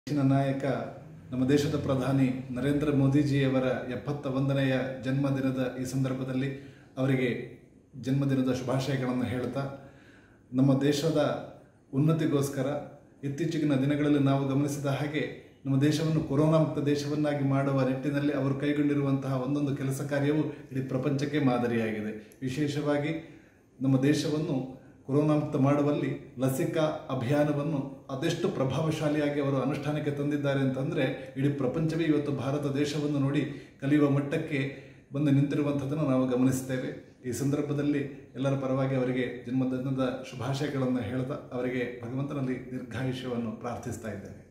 ಹೆಚ್ಚಿನ ನಾಯಕ ನಮ್ಮ ದೇಶದ ಪ್ರಧಾನಿ ನರೇಂದ್ರ ಮೋದಿಜಿಯವರ ಎಪ್ಪತ್ತ ಒಂದನೆಯ ಜನ್ಮದಿನದ ಈ ಸಂದರ್ಭದಲ್ಲಿ ಅವರಿಗೆ ಜನ್ಮದಿನದ ಶುಭಾಶಯಗಳನ್ನು ಹೇಳ್ತಾ ನಮ್ಮ ದೇಶದ ಉನ್ನತಿಗೋಸ್ಕರ ಇತ್ತೀಚಿನ ದಿನಗಳಲ್ಲಿ ನಾವು ಗಮನಿಸಿದ ಹಾಗೆ ನಮ್ಮ ದೇಶವನ್ನು ಕೊರೋನಾ ಮುಕ್ತ ದೇಶವನ್ನಾಗಿ ಮಾಡುವ ನಿಟ್ಟಿನಲ್ಲಿ ಅವರು ಕೈಗೊಂಡಿರುವಂತಹ ಒಂದೊಂದು ಕೆಲಸ ಕಾರ್ಯವು ಇಡೀ ಪ್ರಪಂಚಕ್ಕೆ ಮಾದರಿಯಾಗಿದೆ ವಿಶೇಷವಾಗಿ ನಮ್ಮ ದೇಶವನ್ನು ಕೊರೋನಾ ಮುಕ್ತ ಮಾಡುವಲ್ಲಿ ಲಸಿಕಾ ಅಭಿಯಾನವನ್ನು ಅದೆಷ್ಟು ಪ್ರಭಾವಶಾಲಿಯಾಗಿ ಅವರು ಅನುಷ್ಠಾನಕ್ಕೆ ತಂದಿದ್ದಾರೆ ಅಂತಂದರೆ ಇಡೀ ಪ್ರಪಂಚವೇ ಇವತ್ತು ಭಾರತ ದೇಶವನ್ನು ನೋಡಿ ಕಲಿಯುವ ಮಟ್ಟಕ್ಕೆ ಬಂದು ನಿಂತಿರುವಂಥದ್ದನ್ನು ನಾವು ಗಮನಿಸ್ತೇವೆ ಈ ಸಂದರ್ಭದಲ್ಲಿ ಎಲ್ಲರ ಪರವಾಗಿ ಅವರಿಗೆ ಜನ್ಮದಿನದ ಶುಭಾಶಯಗಳನ್ನು ಹೇಳ್ತಾ ಅವರಿಗೆ ಭಗವಂತನಲ್ಲಿ ದೀರ್ಘಾಯುಷ್ಯವನ್ನು ಪ್ರಾರ್ಥಿಸ್ತಾ ಇದ್ದೇವೆ